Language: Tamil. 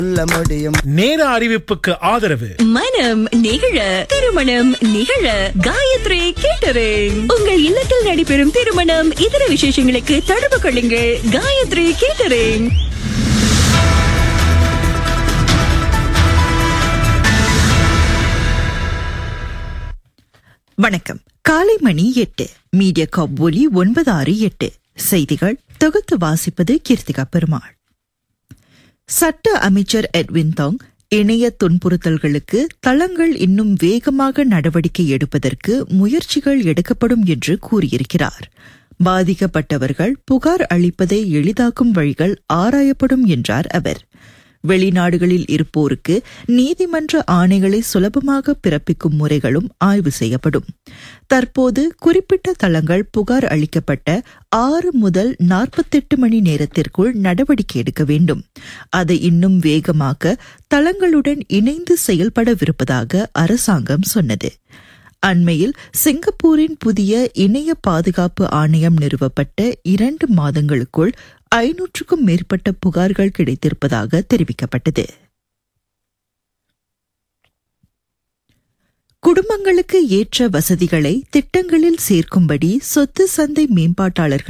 சொல்ல முடியும் நேர அறிவிப்புக்கு ஆதரவு மனம் நிகழ திருமணம் நிகழ காயத்ரி கேட்டரிங் உங்கள் இல்லத்தில் நடைபெறும் திருமணம் இதர விசேஷங்களுக்கு தொடர்பு கொள்ளுங்கள் காயத்ரி கேட்டரிங் வணக்கம் காலை மணி எட்டு மீடியா காப் ஒலி ஒன்பது ஆறு எட்டு செய்திகள் தொகுத்து வாசிப்பது கீர்த்திகா பெருமாள் சட்ட அமைச்சர் எட்வின் தாங் இணைய துன்புறுத்தல்களுக்கு தளங்கள் இன்னும் வேகமாக நடவடிக்கை எடுப்பதற்கு முயற்சிகள் எடுக்கப்படும் என்று கூறியிருக்கிறார் பாதிக்கப்பட்டவர்கள் புகார் அளிப்பதை எளிதாக்கும் வழிகள் ஆராயப்படும் என்றார் அவர் வெளிநாடுகளில் இருப்போருக்கு நீதிமன்ற ஆணைகளை சுலபமாக பிறப்பிக்கும் முறைகளும் ஆய்வு செய்யப்படும் தற்போது குறிப்பிட்ட தளங்கள் புகார் அளிக்கப்பட்ட ஆறு முதல் நாற்பத்தெட்டு மணி நேரத்திற்குள் நடவடிக்கை எடுக்க வேண்டும் அதை இன்னும் வேகமாக்க தளங்களுடன் இணைந்து செயல்படவிருப்பதாக அரசாங்கம் சொன்னது அண்மையில் சிங்கப்பூரின் புதிய இணைய பாதுகாப்பு ஆணையம் நிறுவப்பட்ட இரண்டு மாதங்களுக்குள் ஐநூற்றுக்கும் மேற்பட்ட புகார்கள் கிடைத்திருப்பதாக தெரிவிக்கப்பட்டது குடும்பங்களுக்கு ஏற்ற வசதிகளை திட்டங்களில் சேர்க்கும்படி சொத்து சந்தை மேம்பாட்டாளர்கள்